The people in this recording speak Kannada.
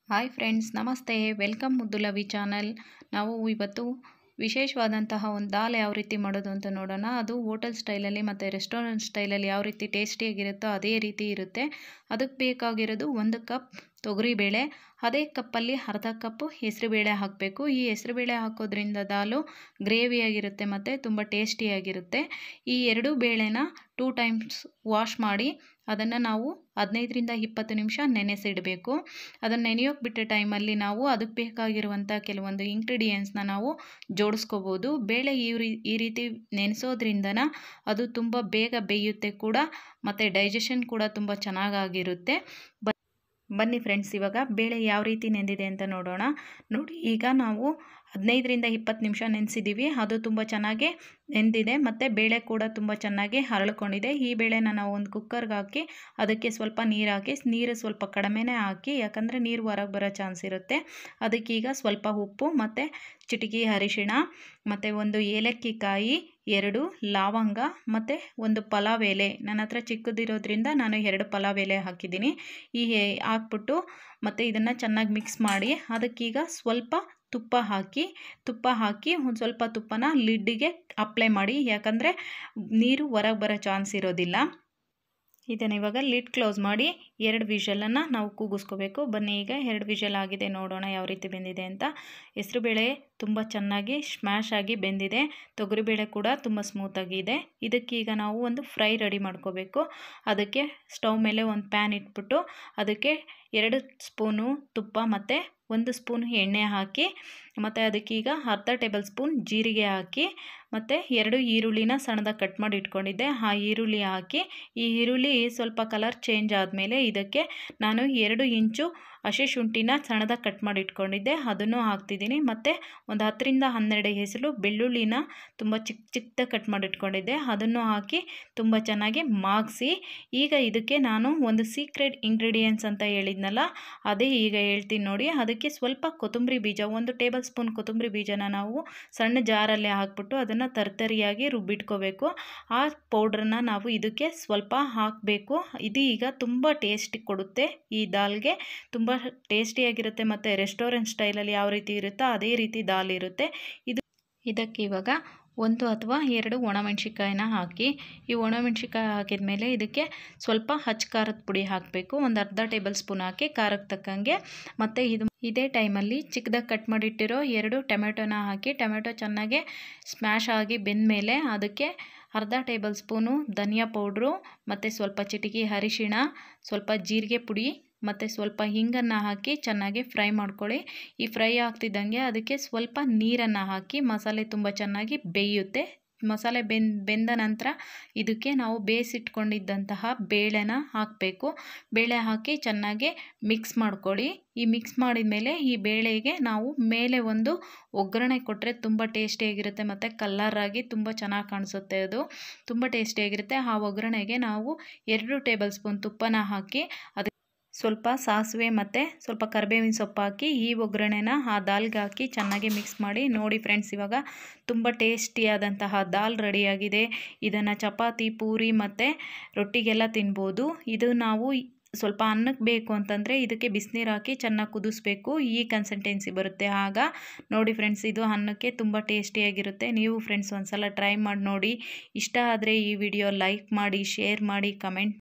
ಹಾಯ್ ಫ್ರೆಂಡ್ಸ್ ನಮಸ್ತೆ ವೆಲ್ಕಮ್ ಮುದ್ದುಲವಿ ಚಾನಲ್ ನಾವು ಇವತ್ತು ವಿಶೇಷವಾದಂತಹ ಒಂದು ದಾಲ್ ಯಾವ ರೀತಿ ಮಾಡೋದು ಅಂತ ನೋಡೋಣ ಅದು ಹೋಟೆಲ್ ಸ್ಟೈಲಲ್ಲಿ ಮತ್ತು ರೆಸ್ಟೋರೆಂಟ್ ಸ್ಟೈಲಲ್ಲಿ ಯಾವ ರೀತಿ ಟೇಸ್ಟಿಯಾಗಿರುತ್ತೋ ಅದೇ ರೀತಿ ಇರುತ್ತೆ ಅದಕ್ಕೆ ಬೇಕಾಗಿರೋದು ಒಂದು ಕಪ್ ತೊಗರಿಬೇಳೆ ಅದೇ ಕಪ್ಪಲ್ಲಿ ಅರ್ಧ ಕಪ್ಪು ಹೆಸರುಬೇಳೆ ಹಾಕಬೇಕು ಈ ಹೆಸರುಬೇಳೆ ಹಾಕೋದ್ರಿಂದ ದಾಲು ಗ್ರೇವಿಯಾಗಿರುತ್ತೆ ಮತ್ತು ತುಂಬ ಟೇಸ್ಟಿಯಾಗಿರುತ್ತೆ ಈ ಎರಡೂ ಬೇಳೆನ ಟೂ ಟೈಮ್ಸ್ ವಾಶ್ ಮಾಡಿ ಅದನ್ನು ನಾವು ಹದಿನೈದರಿಂದ ಇಪ್ಪತ್ತು ನಿಮಿಷ ನೆನೆಸಿಡಬೇಕು ಅದನ್ನು ನೆನೆಯೋಕೆ ಬಿಟ್ಟ ಟೈಮಲ್ಲಿ ನಾವು ಅದಕ್ಕೆ ಬೇಕಾಗಿರುವಂಥ ಕೆಲವೊಂದು ಇಂಗ್ರೀಡಿಯೆಂಟ್ಸ್ನ ನಾವು ಜೋಡಿಸ್ಕೋಬೋದು ಬೇಳೆ ಈ ರೀ ಈ ರೀತಿ ನೆನೆಸೋದ್ರಿಂದನ ಅದು ತುಂಬ ಬೇಗ ಬೇಯುತ್ತೆ ಕೂಡ ಮತ್ತು ಡೈಜೆಷನ್ ಕೂಡ ತುಂಬ ಚೆನ್ನಾಗಾಗಿರುತ್ತೆ ಬ ಬನ್ನಿ ಫ್ರೆಂಡ್ಸ್ ಇವಾಗ ಬೇಳೆ ಯಾವ ರೀತಿ ನೆಂದಿದೆ ಅಂತ ನೋಡೋಣ ನೋಡಿ ಈಗ ನಾವು ಹದಿನೈದರಿಂದ ಇಪ್ಪತ್ತು ನಿಮಿಷ ನೆನೆಸಿದ್ದೀವಿ ಅದು ತುಂಬ ಚೆನ್ನಾಗಿ ನೆಂದಿದೆ ಮತ್ತು ಬೇಳೆ ಕೂಡ ತುಂಬ ಚೆನ್ನಾಗಿ ಹರಳ್ಕೊಂಡಿದೆ ಈ ಬೇಳೆನ ನಾವು ಒಂದು ಕುಕ್ಕರ್ಗೆ ಹಾಕಿ ಅದಕ್ಕೆ ಸ್ವಲ್ಪ ನೀರು ಹಾಕಿ ನೀರು ಸ್ವಲ್ಪ ಕಡಿಮೆನೇ ಹಾಕಿ ಯಾಕಂದರೆ ನೀರು ಹೊರಗೆ ಬರೋ ಚಾನ್ಸ್ ಇರುತ್ತೆ ಅದಕ್ಕೀಗ ಸ್ವಲ್ಪ ಉಪ್ಪು ಮತ್ತು ಚಿಟಿಕೆ ಅರಿಶಿಣ ಮತ್ತು ಒಂದು ಏಲಕ್ಕಿ ಕಾಯಿ ಎರಡು ಲವಂಗ ಮತ್ತು ಒಂದು ಪಲಾವ್ ಎಲೆ ನನ್ನ ಹತ್ರ ಚಿಕ್ಕದಿರೋದ್ರಿಂದ ನಾನು ಎರಡು ಪಲಾವ್ ಎಲೆ ಹಾಕಿದ್ದೀನಿ ಈ ಹಾಕ್ಬಿಟ್ಟು ಮತ್ತು ಇದನ್ನು ಚೆನ್ನಾಗಿ ಮಿಕ್ಸ್ ಮಾಡಿ ಅದಕ್ಕೀಗ ಸ್ವಲ್ಪ ತುಪ್ಪ ಹಾಕಿ ತುಪ್ಪ ಹಾಕಿ ಒಂದು ಸ್ವಲ್ಪ ತುಪ್ಪನ ಲಿಡ್ಡಿಗೆ ಅಪ್ಲೈ ಮಾಡಿ ಯಾಕಂದರೆ ನೀರು ಹೊರಗೆ ಬರೋ ಚಾನ್ಸ್ ಇರೋದಿಲ್ಲ ಇದನ್ನು ಇವಾಗ ಲಿಡ್ ಕ್ಲೋಸ್ ಮಾಡಿ ಎರಡು ವಿಷಲನ್ನು ನಾವು ಕೂಗಿಸ್ಕೋಬೇಕು ಬನ್ನಿ ಈಗ ಎರಡು ವಿಷಲ್ ಆಗಿದೆ ನೋಡೋಣ ಯಾವ ರೀತಿ ಬೆಂದಿದೆ ಅಂತ ಹೆಸರುಬೇಳೆ ತುಂಬ ಚೆನ್ನಾಗಿ ಸ್ಮ್ಯಾಶ್ ಆಗಿ ಬೆಂದಿದೆ ತೊಗರಿಬೇಳೆ ಕೂಡ ತುಂಬ ಸ್ಮೂತಾಗಿದೆ ಇದಕ್ಕೀಗ ನಾವು ಒಂದು ಫ್ರೈ ರೆಡಿ ಮಾಡ್ಕೋಬೇಕು ಅದಕ್ಕೆ ಸ್ಟವ್ ಮೇಲೆ ಒಂದು ಪ್ಯಾನ್ ಇಟ್ಬಿಟ್ಟು ಅದಕ್ಕೆ ಎರಡು ಸ್ಪೂನು ತುಪ್ಪ ಮತ್ತು ಒಂದು ಸ್ಪೂನ್ ಎಣ್ಣೆ ಹಾಕಿ ಮತ್ತು ಅದಕ್ಕೀಗ ಅರ್ಧ ಟೇಬಲ್ ಸ್ಪೂನ್ ಜೀರಿಗೆ ಹಾಕಿ ಮತ್ತು ಎರಡು ಈರುಳ್ಳಿನ ಸಣ್ಣದಾಗಿ ಕಟ್ ಮಾಡಿ ಇಟ್ಕೊಂಡಿದ್ದೆ ಆ ಈರುಳ್ಳಿ ಹಾಕಿ ಈ ಈರುಳ್ಳಿ ಸ್ವಲ್ಪ ಕಲರ್ ಚೇಂಜ್ ಆದಮೇಲೆ ಇದಕ್ಕೆ ನಾನು ಎರಡು ಇಂಚು ಹಸಿ ಶುಂಠಿನ ಸಣ್ಣದಾಗಿ ಕಟ್ ಮಾಡಿ ಇಟ್ಕೊಂಡಿದ್ದೆ ಅದನ್ನು ಹಾಕ್ತಿದ್ದೀನಿ ಮತ್ತು ಒಂದು ಹತ್ತರಿಂದ ಹನ್ನೆರಡು ಹೆಸರು ಬೆಳ್ಳುಳ್ಳಿನ ತುಂಬ ಚಿಕ್ಕ ಚಿಕ್ಕದಾಗಿ ಕಟ್ ಮಾಡಿ ಇಟ್ಕೊಂಡಿದ್ದೆ ಅದನ್ನು ಹಾಕಿ ತುಂಬ ಚೆನ್ನಾಗಿ ಮಾಗಿಸಿ ಈಗ ಇದಕ್ಕೆ ನಾನು ಒಂದು ಸೀಕ್ರೆಟ್ ಇಂಗ್ರೀಡಿಯೆಂಟ್ಸ್ ಅಂತ ಹೇಳಿದ್ನಲ್ಲ ಅದೇ ಈಗ ಹೇಳ್ತೀನಿ ನೋಡಿ ಅದಕ್ಕೆ ಸ್ವಲ್ಪ ಕೊತ್ತಂಬರಿ ಬೀಜ ಒಂದು ಟೇಬಲ್ ಸ್ಪೂನ್ ಕೊತ್ತಂಬರಿ ಬೀಜನ ನಾವು ಸಣ್ಣ ಜಾರಲ್ಲೇ ಹಾಕ್ಬಿಟ್ಟು ಅದನ್ನು ತರ್ತರಿಯಾಗಿ ರುಬ್ಬಿಟ್ಕೋಬೇಕು ಆ ಪೌಡ್ರನ್ನ ನಾವು ಇದಕ್ಕೆ ಸ್ವಲ್ಪ ಹಾಕಬೇಕು ಇದು ಈಗ ತುಂಬ ಟೇಸ್ಟ್ ಕೊಡುತ್ತೆ ಈ ದಾಲ್ಗೆ ತುಂಬ ಟೇಸ್ಟಿಯಾಗಿರುತ್ತೆ ಮತ್ತು ರೆಸ್ಟೋರೆಂಟ್ ಸ್ಟೈಲಲ್ಲಿ ಯಾವ ರೀತಿ ಇರುತ್ತೋ ಅದೇ ರೀತಿ ದಾಲ್ ಇರುತ್ತೆ ಇದು ಇದಕ್ಕೆ ಇವಾಗ ಒಂದು ಅಥವಾ ಎರಡು ಒಣಮೆಣ್ಸಿಕಾಯಿನ ಹಾಕಿ ಈ ಒಣಮೆಣ್ಸಿಕಾಯಿ ಹಾಕಿದ ಮೇಲೆ ಇದಕ್ಕೆ ಸ್ವಲ್ಪ ಹಚ್ಚ ಖಾರದ ಪುಡಿ ಹಾಕಬೇಕು ಒಂದು ಅರ್ಧ ಟೇಬಲ್ ಸ್ಪೂನ್ ಹಾಕಿ ಖಾರಕ್ಕೆ ತಕ್ಕಂಗೆ ಮತ್ತು ಇದು ಇದೇ ಟೈಮಲ್ಲಿ ಚಿಕ್ಕದಾಗಿ ಕಟ್ ಮಾಡಿಟ್ಟಿರೋ ಎರಡು ಟೊಮೆಟೊನ ಹಾಕಿ ಟೊಮೆಟೊ ಚೆನ್ನಾಗಿ ಸ್ಮ್ಯಾಶ್ ಆಗಿ ಬೆಂದಮೇಲೆ ಅದಕ್ಕೆ ಅರ್ಧ ಟೇಬಲ್ ಸ್ಪೂನು ಧನಿಯಾ ಪೌಡ್ರು ಮತ್ತು ಸ್ವಲ್ಪ ಚಿಟಿಕೆ ಅರಿಶಿಣ ಸ್ವಲ್ಪ ಜೀರಿಗೆ ಪುಡಿ ಮತ್ತು ಸ್ವಲ್ಪ ಹಿಂಗನ್ನು ಹಾಕಿ ಚೆನ್ನಾಗಿ ಫ್ರೈ ಮಾಡ್ಕೊಳ್ಳಿ ಈ ಫ್ರೈ ಆಗ್ತಿದ್ದಂಗೆ ಅದಕ್ಕೆ ಸ್ವಲ್ಪ ನೀರನ್ನು ಹಾಕಿ ಮಸಾಲೆ ತುಂಬ ಚೆನ್ನಾಗಿ ಬೇಯುತ್ತೆ ಮಸಾಲೆ ಬೆಂದ್ ಬೆಂದ ನಂತರ ಇದಕ್ಕೆ ನಾವು ಬೇಯಿಸಿಟ್ಕೊಂಡಿದ್ದಂತಹ ಬೇಳೆನ ಹಾಕಬೇಕು ಬೇಳೆ ಹಾಕಿ ಚೆನ್ನಾಗಿ ಮಿಕ್ಸ್ ಮಾಡ್ಕೊಳ್ಳಿ ಈ ಮಿಕ್ಸ್ ಮಾಡಿದ ಮೇಲೆ ಈ ಬೇಳೆಗೆ ನಾವು ಮೇಲೆ ಒಂದು ಒಗ್ಗರಣೆ ಕೊಟ್ಟರೆ ತುಂಬ ಟೇಸ್ಟಿಯಾಗಿರುತ್ತೆ ಮತ್ತು ಕಲ್ಲರಾಗಿ ತುಂಬ ಚೆನ್ನಾಗಿ ಕಾಣಿಸುತ್ತೆ ಅದು ತುಂಬ ಟೇಸ್ಟಿಯಾಗಿರುತ್ತೆ ಆ ಒಗ್ಗರಣೆಗೆ ನಾವು ಎರಡು ಟೇಬಲ್ ಸ್ಪೂನ್ ತುಪ್ಪನ ಹಾಕಿ ಅದು ಸ್ವಲ್ಪ ಸಾಸಿವೆ ಮತ್ತು ಸ್ವಲ್ಪ ಕರಿಬೇವಿನ ಸೊಪ್ಪು ಹಾಕಿ ಈ ಒಗ್ಗರಣೆನ ಆ ದಾಲ್ಗೆ ಹಾಕಿ ಚೆನ್ನಾಗಿ ಮಿಕ್ಸ್ ಮಾಡಿ ನೋಡಿ ಫ್ರೆಂಡ್ಸ್ ಇವಾಗ ತುಂಬ ಟೇಸ್ಟಿಯಾದಂತಹ ದಾಲ್ ರೆಡಿಯಾಗಿದೆ ಇದನ್ನು ಚಪಾತಿ ಪೂರಿ ಮತ್ತು ರೊಟ್ಟಿಗೆಲ್ಲ ತಿನ್ಬೋದು ಇದು ನಾವು ಸ್ವಲ್ಪ ಅನ್ನಕ್ಕೆ ಬೇಕು ಅಂತಂದರೆ ಇದಕ್ಕೆ ಬಿಸಿನೀರು ಹಾಕಿ ಚೆನ್ನಾಗಿ ಕುದಿಸ್ಬೇಕು ಈ ಕನ್ಸಿಸ್ಟೆನ್ಸಿ ಬರುತ್ತೆ ಆಗ ನೋಡಿ ಫ್ರೆಂಡ್ಸ್ ಇದು ಅನ್ನಕ್ಕೆ ತುಂಬ ಟೇಸ್ಟಿಯಾಗಿರುತ್ತೆ ನೀವು ಫ್ರೆಂಡ್ಸ್ ಒಂದ್ಸಲ ಟ್ರೈ ಮಾಡಿ ನೋಡಿ ಇಷ್ಟ ಆದರೆ ಈ ವಿಡಿಯೋ ಲೈಕ್ ಮಾಡಿ ಶೇರ್ ಮಾಡಿ ಕಮೆಂಟ್